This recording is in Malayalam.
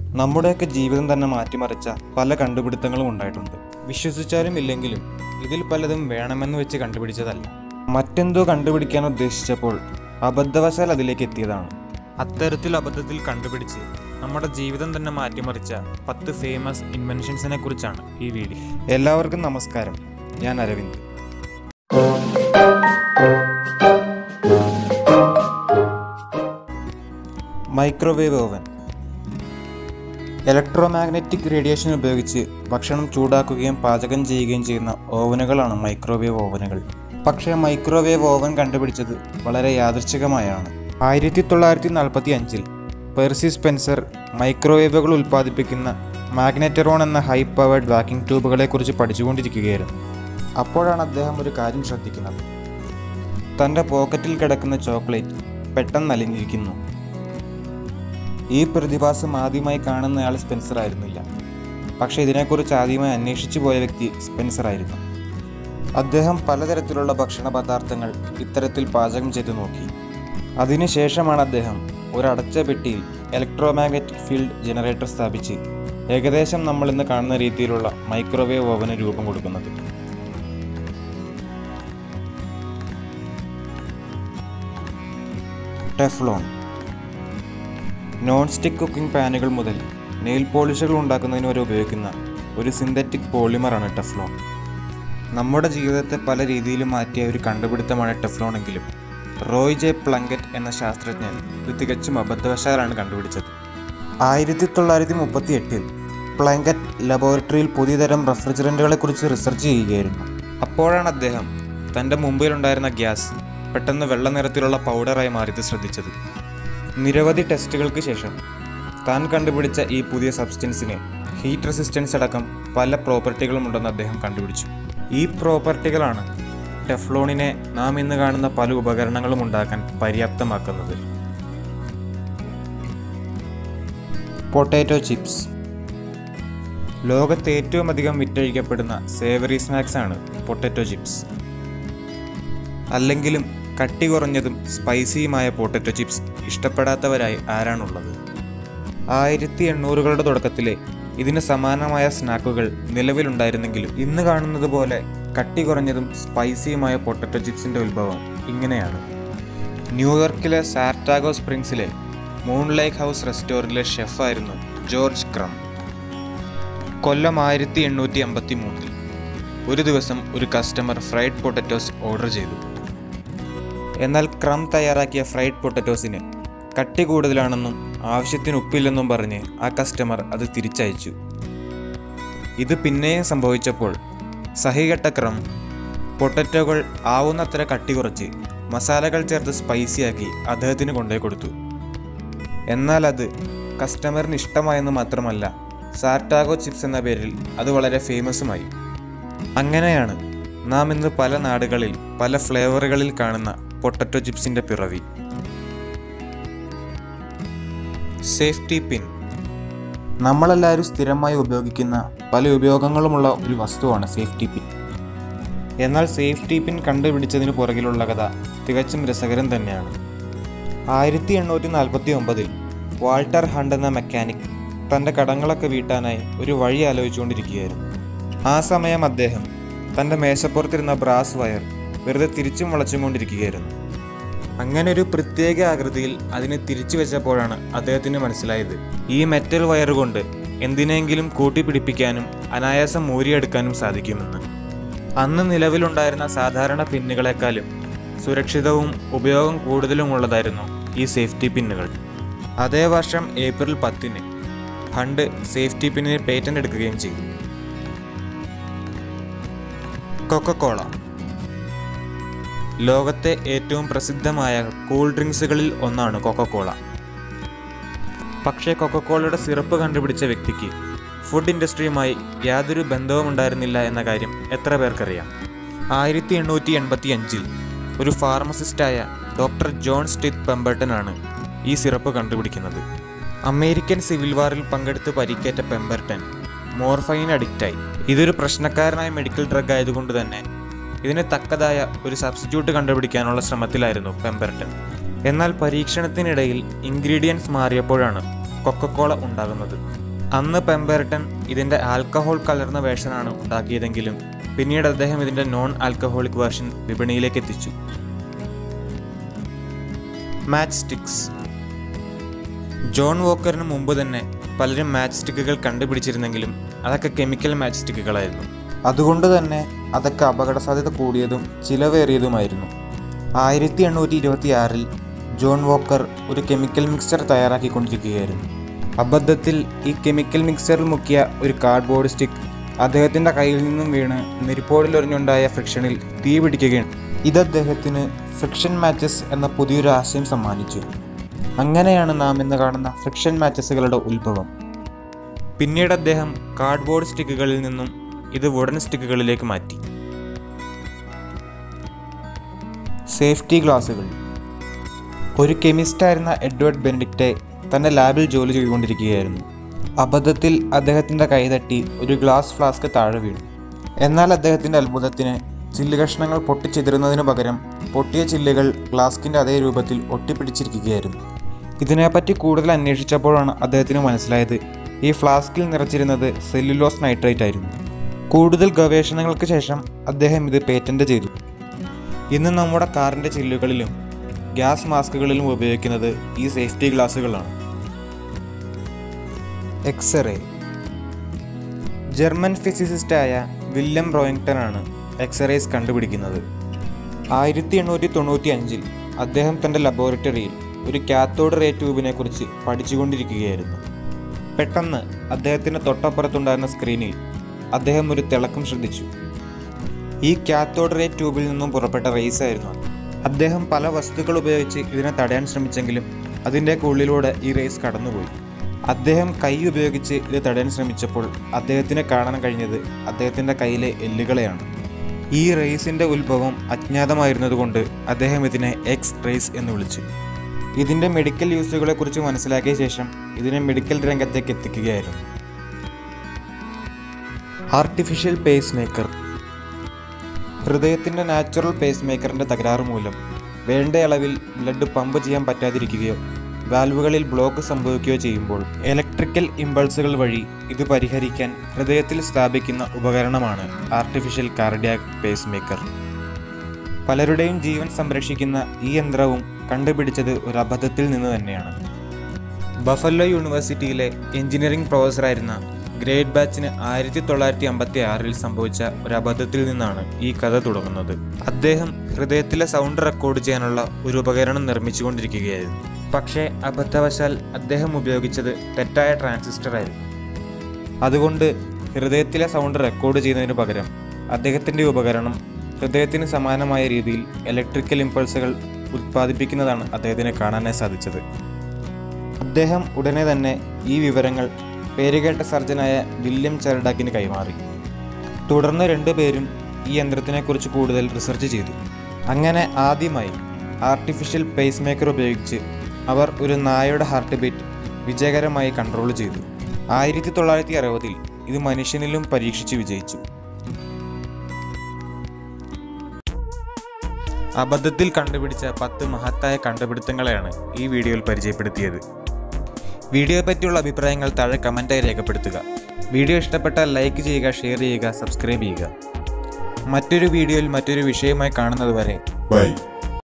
നമ്മുടെയൊക്കെ ജീവിതം തന്നെ മാറ്റിമറിച്ച പല കണ്ടുപിടുത്തങ്ങളും ഉണ്ടായിട്ടുണ്ട് വിശ്വസിച്ചാലും ഇല്ലെങ്കിലും ഇതിൽ പലതും വേണമെന്ന് വെച്ച് കണ്ടുപിടിച്ചതല്ല മറ്റെന്തോ കണ്ടുപിടിക്കാൻ ഉദ്ദേശിച്ചപ്പോൾ അബദ്ധവശാൽ അതിലേക്ക് എത്തിയതാണ് അത്തരത്തിൽ അബദ്ധത്തിൽ കണ്ടുപിടിച്ച് നമ്മുടെ ജീവിതം തന്നെ മാറ്റിമറിച്ച പത്ത് ഫേമസ് ഇൻവെൻഷൻസിനെ കുറിച്ചാണ് ഈ വീഡിയോ എല്ലാവർക്കും നമസ്കാരം ഞാൻ Aravind microwave oven electromagnetic radiation ഉപയോഗിച്ച് ഭക്ഷണം ചൂടാക്കുകയും പാചകം ചെയ്യുകയും ചെയ്യുന്ന ഓവനുകളാണ് മൈക്രോവേവ് ഓവനുകൾ പക്ഷേ മൈക്രോവേവ് ഓവൻ കണ്ടുപിടിച്ചത് വളരെ യാദൃച്ഛികമായാണ് ആയിരത്തി തൊള്ളായിരത്തി നാൽപ്പത്തി അഞ്ചിൽ പെർസി സ്പെൻസർ മൈക്രോവേവുകൾ ഉൽപ്പാദിപ്പിക്കുന്ന മാഗ്നറ്ററോൺ എന്ന ഹൈ പവേർഡ് വാക്കിംഗ് ട്യൂബുകളെക്കുറിച്ച് പഠിച്ചുകൊണ്ടിരിക്കുകയായിരുന്നു അപ്പോഴാണ് അദ്ദേഹം ഒരു കാര്യം ശ്രദ്ധിക്കുന്നത് തൻ്റെ പോക്കറ്റിൽ കിടക്കുന്ന ചോക്ലേറ്റ് പെട്ടെന്ന് അലിഞ്ഞിരിക്കുന്നു ഈ പ്രതിഭാസം ആദ്യമായി കാണുന്നയാൾ സ്പെൻസർ ആയിരുന്നില്ല പക്ഷേ ഇതിനെക്കുറിച്ച് ആദ്യമായി അന്വേഷിച്ചു പോയ വ്യക്തി സ്പെൻസർ ആയിരുന്നു അദ്ദേഹം പലതരത്തിലുള്ള ഭക്ഷണ പദാർത്ഥങ്ങൾ ഇത്തരത്തിൽ പാചകം ചെയ്തു നോക്കി അതിനുശേഷമാണ് അദ്ദേഹം ഒരു അടച്ച പെട്ടിയിൽ ഇലക്ട്രോമാഗ്നറ്റിക് ഫീൽഡ് ജനറേറ്റർ സ്ഥാപിച്ച് ഏകദേശം നമ്മൾ ഇന്ന് കാണുന്ന രീതിയിലുള്ള മൈക്രോവേവ് ഓവന് രൂപം കൊടുക്കുന്നത് ടെഫ്ലോൺ നോൺ സ്റ്റിക്ക് കുക്കിംഗ് പാനുകൾ മുതൽ നെയിൽ പോളിഷുകൾ ഉണ്ടാക്കുന്നതിന് വരെ ഉപയോഗിക്കുന്ന ഒരു സിന്തറ്റിക് പോളിമറാണ് ടെഫ്ലോൺ നമ്മുടെ ജീവിതത്തെ പല രീതിയിലും മാറ്റിയ ഒരു കണ്ടുപിടുത്തമാണ് ടെഫ്ലോൺ എങ്കിലും റോയ് ജെ പ്ലങ്കറ്റ് എന്ന ശാസ്ത്രജ്ഞൻ ഇത് തികച്ചും അബദ്ധവശാലാണ് കണ്ടുപിടിച്ചത് ആയിരത്തി തൊള്ളായിരത്തി മുപ്പത്തി എട്ടിൽ പ്ലങ്കറ്റ് ലബോറട്ടറിയിൽ പുതിയതരം റെഫ്രിജറൻറ്റുകളെക്കുറിച്ച് റിസർച്ച് ചെയ്യുകയായിരുന്നു അപ്പോഴാണ് അദ്ദേഹം തൻ്റെ മുമ്പിലുണ്ടായിരുന്ന ഗ്യാസ് പെട്ടെന്ന് വെള്ള നിറത്തിലുള്ള പൗഡറായി മാറിയത് ശ്രദ്ധിച്ചത് നിരവധി ടെസ്റ്റുകൾക്ക് ശേഷം താൻ കണ്ടുപിടിച്ച ഈ പുതിയ സബ്സ്റ്റൻസിന് ഹീറ്റ് റെസിസ്റ്റൻസ് അടക്കം പല പ്രോപ്പർട്ടികളും ഉണ്ടെന്ന് അദ്ദേഹം കണ്ടുപിടിച്ചു ഈ പ്രോപ്പർട്ടികളാണ് ടെഫ്ലോണിനെ നാം ഇന്ന് കാണുന്ന പല ഉപകരണങ്ങളും ഉണ്ടാക്കാൻ പര്യാപ്തമാക്കുന്നത് പൊട്ടാറ്റോ ചിപ്സ് ലോകത്ത് ഏറ്റവും അധികം വിറ്റഴിക്കപ്പെടുന്ന സേവറി സ്നാക്സ് ആണ് പൊട്ടാറ്റോ ചിപ്സ് അല്ലെങ്കിലും കട്ടി കുറഞ്ഞതും സ്പൈസിയുമായ പൊട്ടറ്റോ ചിപ്സ് ഇഷ്ടപ്പെടാത്തവരായി ആരാണുള്ളത് ആയിരത്തി എണ്ണൂറുകളുടെ തുടക്കത്തിലെ ഇതിന് സമാനമായ സ്നാക്കുകൾ നിലവിലുണ്ടായിരുന്നെങ്കിലും ഇന്ന് കാണുന്നത് പോലെ കട്ടി കുറഞ്ഞതും സ്പൈസിയുമായ പൊട്ടറ്റോ ചിപ്സിൻ്റെ ഉത്ഭവം ഇങ്ങനെയാണ് ന്യൂയോർക്കിലെ സാർട്ടാഗോ സ്പ്രിങ്സിലെ മൂൺ ലേക്ക് ഹൗസ് റെസ്റ്റോറൻറ്റിലെ ഷെഫായിരുന്നു ജോർജ് ക്രം കൊല്ലം ആയിരത്തി എണ്ണൂറ്റി എൺപത്തി മൂന്നിൽ ഒരു ദിവസം ഒരു കസ്റ്റമർ ഫ്രൈഡ് പൊട്ടറ്റോസ് ഓർഡർ ചെയ്തു എന്നാൽ ക്രം തയ്യാറാക്കിയ ഫ്രൈഡ് പൊട്ടറ്റോസിന് കട്ടി കൂടുതലാണെന്നും ആവശ്യത്തിന് ഉപ്പില്ലെന്നും പറഞ്ഞ് ആ കസ്റ്റമർ അത് തിരിച്ചയച്ചു ഇത് പിന്നെയും സംഭവിച്ചപ്പോൾ സഹികെട്ട ക്രം പൊട്ടറ്റോകൾ ആവുന്നത്ര കട്ടി കുറച്ച് മസാലകൾ ചേർത്ത് സ്പൈസിയാക്കി അദ്ദേഹത്തിന് കൊണ്ടുപോയി കൊടുത്തു എന്നാൽ അത് കസ്റ്റമറിന് ഇഷ്ടമായെന്ന് മാത്രമല്ല സാർട്ടാഗോ ചിപ്സ് എന്ന പേരിൽ അത് വളരെ ഫേമസുമായി അങ്ങനെയാണ് നാം ഇന്ന് പല നാടുകളിൽ പല ഫ്ലേവറുകളിൽ കാണുന്ന പൊട്ടറ്റോ ചിപ്സിന്റെ പിറവി സേഫ്റ്റി പിൻ നമ്മളെല്ലാവരും സ്ഥിരമായി ഉപയോഗിക്കുന്ന പല ഉപയോഗങ്ങളുമുള്ള ഒരു വസ്തുവാണ് സേഫ്റ്റി പിൻ എന്നാൽ സേഫ്റ്റി പിൻ കണ്ടുപിടിച്ചതിന് പുറകിലുള്ള കഥ തികച്ചും രസകരം തന്നെയാണ് ആയിരത്തി എണ്ണൂറ്റി നാൽപ്പത്തി ഒമ്പതിൽ വാൾട്ടർ ഹണ്ട് എന്ന മെക്കാനിക് തൻ്റെ കടങ്ങളൊക്കെ വീട്ടാനായി ഒരു വഴി ആലോചിച്ചുകൊണ്ടിരിക്കുകയായിരുന്നു ആ സമയം അദ്ദേഹം തൻ്റെ മേശപ്പുറത്തിരുന്ന ബ്രാസ് വയർ വെറുതെ തിരിച്ചും വളച്ചും കൊണ്ടിരിക്കുകയായിരുന്നു അങ്ങനെ ഒരു പ്രത്യേക ആകൃതിയിൽ അതിനെ തിരിച്ചു വെച്ചപ്പോഴാണ് അദ്ദേഹത്തിന് മനസ്സിലായത് ഈ മെറ്റൽ വയർ കൊണ്ട് എന്തിനെങ്കിലും കൂട്ടിപ്പിടിപ്പിക്കാനും അനായാസം മൂരിയെടുക്കാനും സാധിക്കുമെന്ന് അന്ന് നിലവിലുണ്ടായിരുന്ന സാധാരണ പിന്നുകളെക്കാളും സുരക്ഷിതവും ഉപയോഗം കൂടുതലുമുള്ളതായിരുന്നു ഈ സേഫ്റ്റി പിന്നുകൾ അതേ വർഷം ഏപ്രിൽ പത്തിന് ഹണ്ട് സേഫ്റ്റി പിന്നിന് പേറ്റന്റ് എടുക്കുകയും ചെയ്തു കൊക്കക്കോള ലോകത്തെ ഏറ്റവും പ്രസിദ്ധമായ കൂൾ ഡ്രിങ്ക്സുകളിൽ ഒന്നാണ് കൊക്കക്കോള പക്ഷേ കൊക്കക്കോളയുടെ സിറപ്പ് കണ്ടുപിടിച്ച വ്യക്തിക്ക് ഫുഡ് ഇൻഡസ്ട്രിയുമായി യാതൊരു ബന്ധവും ഉണ്ടായിരുന്നില്ല എന്ന കാര്യം എത്ര പേർക്കറിയാം ആയിരത്തി എണ്ണൂറ്റി എൺപത്തി അഞ്ചിൽ ഒരു ഫാർമസിസ്റ്റായ ഡോക്ടർ ജോൺ സ്റ്റിത്ത് പെമ്പർട്ടനാണ് ഈ സിറപ്പ് കണ്ടുപിടിക്കുന്നത് അമേരിക്കൻ സിവിൽ വാറിൽ പങ്കെടുത്ത് പരിക്കേറ്റ പെമ്പർട്ടൻ മോർഫൈൻ അഡിക്റ്റായി ഇതൊരു പ്രശ്നക്കാരനായ മെഡിക്കൽ ഡ്രഗ് ആയതുകൊണ്ട് തന്നെ ഇതിന് തക്കതായ ഒരു സബ്സ്റ്റിറ്റ്യൂട്ട് കണ്ടുപിടിക്കാനുള്ള ശ്രമത്തിലായിരുന്നു പെമ്പർട്ടൻ എന്നാൽ പരീക്ഷണത്തിനിടയിൽ ഇൻഗ്രീഡിയൻസ് മാറിയപ്പോഴാണ് കൊക്കക്കോള ഉണ്ടാകുന്നത് അന്ന് പെമ്പേർട്ടൺ ഇതിൻ്റെ ആൽക്കഹോൾ കലർന്ന വേർഷനാണ് ഉണ്ടാക്കിയതെങ്കിലും പിന്നീട് അദ്ദേഹം ഇതിൻ്റെ നോൺ ആൽക്കഹോളിക് വേർഷൻ വിപണിയിലേക്ക് എത്തിച്ചു മാച്ച് സ്റ്റിക്സ് ജോൺ വോക്കറിന് മുമ്പ് തന്നെ പലരും മാച്ച് സ്റ്റിക്കുകൾ കണ്ടുപിടിച്ചിരുന്നെങ്കിലും അതൊക്കെ കെമിക്കൽ മാച്ച് സ്റ്റിക്കുകളായിരുന്നു അതുകൊണ്ട് തന്നെ അതൊക്കെ അപകട സാധ്യത കൂടിയതും ചിലവേറിയതുമായിരുന്നു ആയിരത്തി എണ്ണൂറ്റി ഇരുപത്തി ആറിൽ ജോൺ വോക്കർ ഒരു കെമിക്കൽ മിക്സ്ചർ തയ്യാറാക്കിക്കൊണ്ടിരിക്കുകയായിരുന്നു അബദ്ധത്തിൽ ഈ കെമിക്കൽ മിക്സ്ചറിൽ മുക്കിയ ഒരു കാർഡ്ബോർഡ് സ്റ്റിക്ക് അദ്ദേഹത്തിൻ്റെ കയ്യിൽ നിന്നും വീണ് നെരിപ്പോടിലൊരിഞ്ഞുണ്ടായ ഫ്രിക്ഷനിൽ തീ പിടിക്കുകയാണ് ഇത് അദ്ദേഹത്തിന് ഫ്രിക്ഷൻ മാച്ചസ് എന്ന പുതിയൊരു ആശയം സമ്മാനിച്ചു അങ്ങനെയാണ് നാം ഇന്ന് കാണുന്ന ഫ്രിക്ഷൻ മാച്ചസുകളുടെ ഉത്ഭവം പിന്നീട് അദ്ദേഹം കാർഡ്ബോർഡ് സ്റ്റിക്കുകളിൽ നിന്നും ഇത് വുഡൻ സ്റ്റിക്കുകളിലേക്ക് മാറ്റി സേഫ്റ്റി ഗ്ലാസുകൾ ഒരു കെമിസ്റ്റായിരുന്ന എഡ്വേർഡ് ബെനഡിക്റ്റെ തൻ്റെ ലാബിൽ ജോലി ചെയ്തുകൊണ്ടിരിക്കുകയായിരുന്നു അബദ്ധത്തിൽ അദ്ദേഹത്തിൻ്റെ കൈതട്ടി ഒരു ഗ്ലാസ് ഫ്ലാസ്ക് താഴെ വീണു എന്നാൽ അദ്ദേഹത്തിൻ്റെ അത്ഭുതത്തിന് ചില്ല് കഷ്ണങ്ങൾ പൊട്ടിച്ചെതിരുന്നതിനു പകരം പൊട്ടിയ ചില്ലുകൾ ഫ്ലാസ്കിൻ്റെ അതേ രൂപത്തിൽ ഒട്ടിപ്പിടിച്ചിരിക്കുകയായിരുന്നു ഇതിനെപ്പറ്റി കൂടുതൽ അന്വേഷിച്ചപ്പോഴാണ് അദ്ദേഹത്തിന് മനസ്സിലായത് ഈ ഫ്ലാസ്കിൽ നിറച്ചിരുന്നത് സെല്ലുലോസ് നൈട്രേറ്റ് ആയിരുന്നു കൂടുതൽ ഗവേഷണങ്ങൾക്ക് ശേഷം അദ്ദേഹം ഇത് പേറ്റന്റ് ചെയ്തു ഇന്ന് നമ്മുടെ കാറിൻ്റെ ചില്ലുകളിലും ഗ്യാസ് മാസ്കുകളിലും ഉപയോഗിക്കുന്നത് ഈ സേഫ്റ്റി ഗ്ലാസുകളാണ് എക്സ്റേ ജർമ്മൻ ഫിസിസിസ്റ്റായ വില്യം റോയിങ്ടൺ ആണ് എക്സ്റേസ് കണ്ടുപിടിക്കുന്നത് ആയിരത്തി എണ്ണൂറ്റി തൊണ്ണൂറ്റി അഞ്ചിൽ അദ്ദേഹം തൻ്റെ ലബോറട്ടറിയിൽ ഒരു കാത്തോഡ് റേ ട്യൂബിനെ കുറിച്ച് പഠിച്ചുകൊണ്ടിരിക്കുകയായിരുന്നു പെട്ടെന്ന് അദ്ദേഹത്തിൻ്റെ തൊട്ടപ്പുറത്തുണ്ടായിരുന്ന സ്ക്രീനിൽ അദ്ദേഹം ഒരു തിളക്കം ശ്രദ്ധിച്ചു ഈ കാത്തോഡ് റേ ട്യൂബിൽ നിന്നും പുറപ്പെട്ട റേസ് ആയിരുന്നു അത് അദ്ദേഹം പല വസ്തുക്കൾ ഉപയോഗിച്ച് ഇതിനെ തടയാൻ ശ്രമിച്ചെങ്കിലും അതിൻ്റെ ഉള്ളിലൂടെ ഈ റേസ് കടന്നുപോയി അദ്ദേഹം കൈ ഉപയോഗിച്ച് ഇത് തടയാൻ ശ്രമിച്ചപ്പോൾ അദ്ദേഹത്തിന് കാണാൻ കഴിഞ്ഞത് അദ്ദേഹത്തിൻ്റെ കയ്യിലെ എല്ലുകളെയാണ് ഈ റേസിൻ്റെ ഉത്ഭവം അജ്ഞാതമായിരുന്നതുകൊണ്ട് അദ്ദേഹം ഇതിനെ എക്സ് റേസ് എന്ന് വിളിച്ചു ഇതിൻ്റെ മെഡിക്കൽ യൂസുകളെക്കുറിച്ച് മനസ്സിലാക്കിയ ശേഷം ഇതിനെ മെഡിക്കൽ രംഗത്തേക്ക് എത്തിക്കുകയായിരുന്നു ആർട്ടിഫിഷ്യൽ പേസ് മേക്കർ ഹൃദയത്തിൻ്റെ നാച്ചുറൽ പേസ് മേക്കറിൻ്റെ തകരാറ് മൂലം വേണ്ട അളവിൽ ബ്ലഡ് പമ്പ് ചെയ്യാൻ പറ്റാതിരിക്കുകയോ വാൽവുകളിൽ ബ്ലോക്ക് സംഭവിക്കുകയോ ചെയ്യുമ്പോൾ ഇലക്ട്രിക്കൽ ഇമ്പൾസുകൾ വഴി ഇത് പരിഹരിക്കാൻ ഹൃദയത്തിൽ സ്ഥാപിക്കുന്ന ഉപകരണമാണ് ആർട്ടിഫിഷ്യൽ കാർഡിയാക് പേസ് മേക്കർ പലരുടെയും ജീവൻ സംരക്ഷിക്കുന്ന ഈ യന്ത്രവും കണ്ടുപിടിച്ചത് ഒരു അബദ്ധത്തിൽ നിന്ന് തന്നെയാണ് ബഫല്ലോ യൂണിവേഴ്സിറ്റിയിലെ എഞ്ചിനീയറിംഗ് പ്രൊഫസറായിരുന്ന ഗ്രേറ്റ് ബാച്ചിന് ആയിരത്തി തൊള്ളായിരത്തി അമ്പത്തി ആറിൽ സംഭവിച്ച ഒരു അബദ്ധത്തിൽ നിന്നാണ് ഈ കഥ തുടങ്ങുന്നത് അദ്ദേഹം ഹൃദയത്തിലെ സൗണ്ട് റെക്കോർഡ് ചെയ്യാനുള്ള ഒരു ഉപകരണം നിർമ്മിച്ചുകൊണ്ടിരിക്കുകയായിരുന്നു പക്ഷേ അബദ്ധവശാൽ അദ്ദേഹം ഉപയോഗിച്ചത് തെറ്റായ ട്രാൻസിസ്റ്റർ ആയിരുന്നു അതുകൊണ്ട് ഹൃദയത്തിലെ സൗണ്ട് റെക്കോർഡ് ചെയ്യുന്നതിന് പകരം അദ്ദേഹത്തിൻ്റെ ഉപകരണം ഹൃദയത്തിന് സമാനമായ രീതിയിൽ ഇലക്ട്രിക്കൽ ഇമ്പൾസുകൾ ഉത്പാദിപ്പിക്കുന്നതാണ് അദ്ദേഹത്തിന് കാണാനായി സാധിച്ചത് അദ്ദേഹം ഉടനെ തന്നെ ഈ വിവരങ്ങൾ പേരുകേട്ട സർജനായ വില്യം ചെർഡാക്കിന് കൈമാറി തുടർന്ന് രണ്ടുപേരും ഈ യന്ത്രത്തിനെക്കുറിച്ച് കൂടുതൽ റിസർച്ച് ചെയ്തു അങ്ങനെ ആദ്യമായി ആർട്ടിഫിഷ്യൽ പേസ് മേക്കർ ഉപയോഗിച്ച് അവർ ഒരു നായയുടെ ഹാർട്ട് ബീറ്റ് വിജയകരമായി കൺട്രോൾ ചെയ്തു ആയിരത്തി തൊള്ളായിരത്തി അറുപതിൽ ഇത് മനുഷ്യനിലും പരീക്ഷിച്ച് വിജയിച്ചു അബദ്ധത്തിൽ കണ്ടുപിടിച്ച പത്ത് മഹത്തായ കണ്ടുപിടുത്തങ്ങളെയാണ് ഈ വീഡിയോയിൽ പരിചയപ്പെടുത്തിയത് വീഡിയോയെ പറ്റിയുള്ള അഭിപ്രായങ്ങൾ താഴെ കമൻറ്റായി രേഖപ്പെടുത്തുക വീഡിയോ ഇഷ്ടപ്പെട്ടാൽ ലൈക്ക് ചെയ്യുക ഷെയർ ചെയ്യുക സബ്സ്ക്രൈബ് ചെയ്യുക മറ്റൊരു വീഡിയോയിൽ മറ്റൊരു വിഷയമായി കാണുന്നതുവരെ Bye.